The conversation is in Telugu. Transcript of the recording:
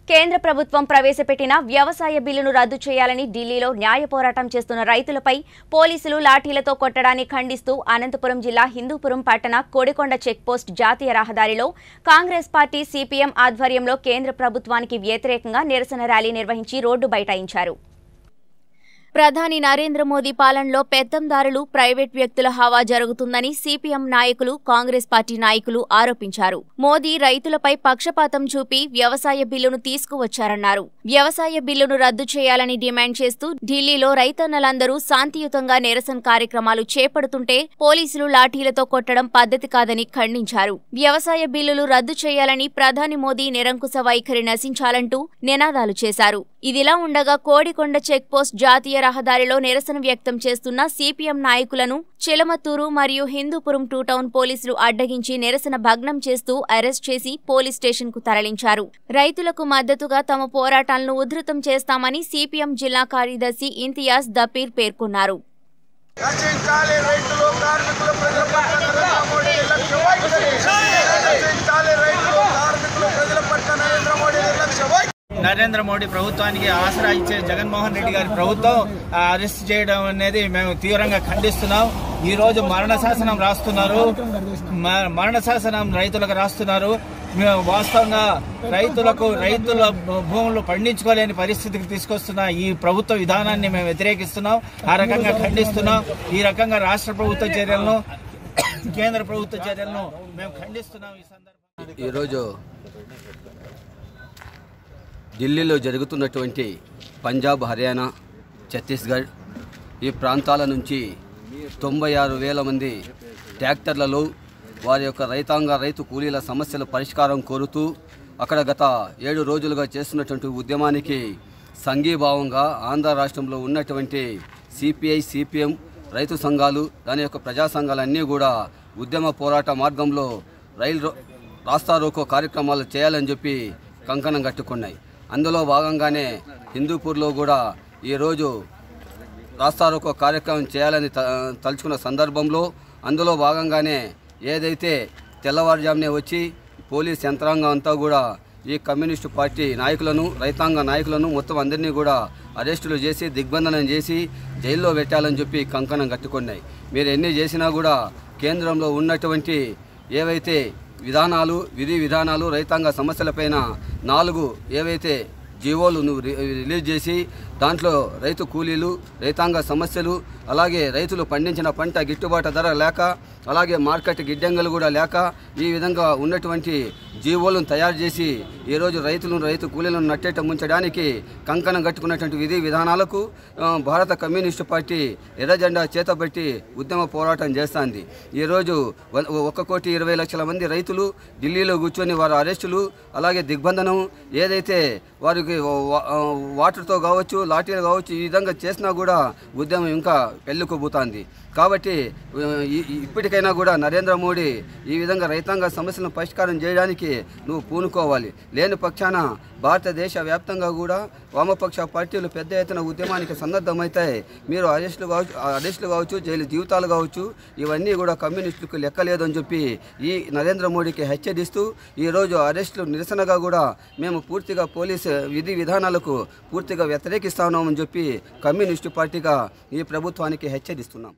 కేంద్ర ప్రభుత్వం ప్రవేశపెట్టిన వ్యవసాయ బిల్లును రద్దు చేయాలని ఢిల్లీలో న్యాయ పోరాటం చేస్తున్న రైతులపై పోలీసులు లాఠీలతో కొట్టడాన్ని ఖండిస్తూ అనంతపురం జిల్లా హిందూపురం పట్టణ కోడికొండ చెక్పోస్ట్ జాతీయ రహదారిలో కాంగ్రెస్ పార్టీ సిపిఎం ఆధ్వర్యంలో కేంద్ర ప్రభుత్వానికి వ్యతిరేకంగా నిరసన ర్యాలీ నిర్వహించి రోడ్డు బైఠాయించారు ప్రధాని నరేంద్ర మోదీ పాలనలో పెత్తందారులు ప్రైవేట్ వ్యక్తుల హవా జరుగుతుందని సిపిఎం నాయకులు కాంగ్రెస్ పార్టీ నాయకులు ఆరోపించారు మోదీ రైతులపై పక్షపాతం చూపి వ్యవసాయ బిల్లును తీసుకువచ్చారన్నారు వ్యవసాయ బిల్లును రద్దు చేయాలని డిమాండ్ చేస్తూ ఢిల్లీలో రైతన్నలందరూ శాంతియుతంగా నిరసన కార్యక్రమాలు చేపడుతుంటే పోలీసులు లాఠీలతో కొట్టడం పద్ధతి కాదని ఖండించారు వ్యవసాయ బిల్లులు రద్దు చేయాలని ప్రధాని మోదీ నిరంకుశ వైఖరి నశించాలంటూ నినాదాలు చేశారు ఇదిలా ఉండగా కోడికొండ చెక్పోస్ట్ జాతీయ రహదారిలో నిరసన వ్యక్తం చేస్తున్న సిపిఎం నాయకులను చిలమత్తూరు మరియు హిందూపురం టూ టౌన్ పోలీసులు అడ్డగించి నిరసన భగ్నం చేస్తూ అరెస్ట్ చేసి పోలీస్ స్టేషన్ కు తరలించారు రైతులకు మద్దతుగా తమ పోరాటాలను ఉధృతం చేస్తామని సిపిఎం జిల్లా కార్యదర్శి ఇంతియాజ్ దపీర్ పేర్కొన్నారు రచించాలి రైతులు కార్మికులు ప్రజల పట్ల నరేంద్ర మోడీ నిర్లక్ష్య వైఖరి రచించాలి రైతులు కార్మికులు ప్రజల పట్ల నరేంద్ర మోడీ నిర్లక్ష్య వైఖరి నరేంద్ర మోడీ ప్రభుత్వానికి ఆసరా ఇచ్చే జగన్మోహన్ రెడ్డి గారి ప్రభుత్వం ఆ, అరెస్ట్ చేయడం అనేది మేము తీవ్రంగా ఖండిస్తున్నాం ఈ రోజు మరణ శాసనం రాస్తున్నారు మ- మరణ శాసనం రైతులకు రాస్తున్నారు మేము వాస్తవంగా రైతులకు రైతుల భూ- భూములు పండించుకోలేని పరిస్థితికి తీసుకొస్తున్న ఈ ప్రభుత్వ విధానాన్ని మేము వ్యతిరేకిస్తున్నాం ఆ రకంగా ఖండిస్తున్నాం ఈ రకంగా రాష్ట్ర ప్రభుత్వ చర్యలను కేంద్ర ప్రభుత్వ చర్యలను మేము ఖండిస్తున్నాం ఈ సందర్భంగా ఈరోజు ఢిల్లీలో జరుగుతున్నటువంటి పంజాబ్ హర్యానా ఛత్తీస్గఢ్ ఈ ప్రాంతాల నుంచి తొంభై ఆరు వేల మంది ట్రాక్టర్లలో వారి యొక్క రైతాంగ రైతు కూలీల సమస్యల పరిష్కారం కోరుతూ అక్కడ గత ఏడు రోజులుగా చేస్తున్నటువంటి ఉద్యమానికి సంఘీభావంగా ఆంధ్ర రాష్ట్రంలో ఉన్నటువంటి సిపిఐ సిపిఎం రైతు సంఘాలు దాని యొక్క ప్రజా సంఘాలన్నీ కూడా ఉద్యమ పోరాట మార్గంలో రైలు రో- రాస్తా రోకో కార్యక్రమాలు చేయాలని చెప్పి కంకణం కట్టుకున్నాయి అందులో భాగంగానే హిందూపూర్లో కూడా ఈరోజు రాస్తారోకో కార్యక్రమం చేయాలని త- తలుచుకున్న సందర్భంలో అందులో భాగంగానే ఏదైతే తెల్లవారుజామునే వచ్చి పోలీస్ యంత్రాంగం అంతా కూడా ఈ కమ్యూనిస్టు పార్టీ నాయకులను రైతాంగ నాయకులను మొత్తం అందరినీ కూడా అరెస్టులు చేసి దిగ్బంధనం చేసి జైల్లో పెట్టాలని చెప్పి కంకణం కట్టుకున్నాయి మీరు ఎన్ని చేసినా కూడా కేంద్రంలో ఉన్నటువంటి ఏవైతే విధానాలు విధి విధానాలు రైతాంగ సమస్యలపైన నాలుగు ఏవైతే జీవోలు నువ్వు రి- రిలీజ్ చేసి దాంట్లో రైతు కూలీలు రైతాంగ సమస్యలు అలాగే రైతులు పండించిన పంట గిట్టుబాటు ధర లేక అలాగే మార్కెట్ గిడ్డంగులు కూడా లేక ఈ విధంగా ఉన్నటువంటి జీవోలను తయారు చేసి ఈరోజు రైతులను రైతు కూలీలను నట్టేట ముంచడానికి కంకణం కట్టుకున్నటువంటి విధి విధానాలకు ఆ, భారత కమ్యూనిస్టు పార్టీ ఎర్ర జెండా చేతబట్టి ఉద్యమ పోరాటం చేస్తుంది ఈరోజు వ- ఒక కోటి ఇరవై లక్షల మంది రైతులు ఢిల్లీలో కూర్చొని వారి అరెస్టులు అలాగే దిగ్బంధనం ఏదైతే వారికి వా- ఆ, వాటర్తో కావచ్చు లాఠీలు కావచ్చు ఈ విధంగా చేసినా కూడా ఉద్యమం ఇంకా పెళ్ళుకోబోతోంది కాబట్టి ఆ, ఈ- ఈ- ఇప్పటికైనా కూడా నరేంద్ర మోడీ ఈ విధంగా రైతాంగ సమస్యలను పరిష్కారం చేయడానికి నువ్వు పూనుకోవాలి లేని పక్షాన భారతదేశ వ్యాప్తంగా కూడా వామపక్ష పార్టీలు పెద్ద ఎత్తున ఉద్యమానికి సన్నద్ధమవుతాయి మీరు అరెస్టులు కావచ్చు అరెస్టులు కావచ్చు జైలు జీవితాలు కావచ్చు ఇవన్నీ కూడా కమ్యూనిస్టులకు లెక్కలేదు అని చెప్పి ఈ నరేంద్ర మోడీకి హెచ్చరిస్తూ ఈరోజు అరెస్టులు నిరసనగా కూడా మేము పూర్తిగా పోలీసు విధి విధానాలకు పూర్తిగా వ్యతిరేకిస్తా ఉన్నామని చెప్పి కమ్యూనిస్టు పార్టీగా ఈ ప్రభుత్వానికి హెచ్చరిస్తున్నాం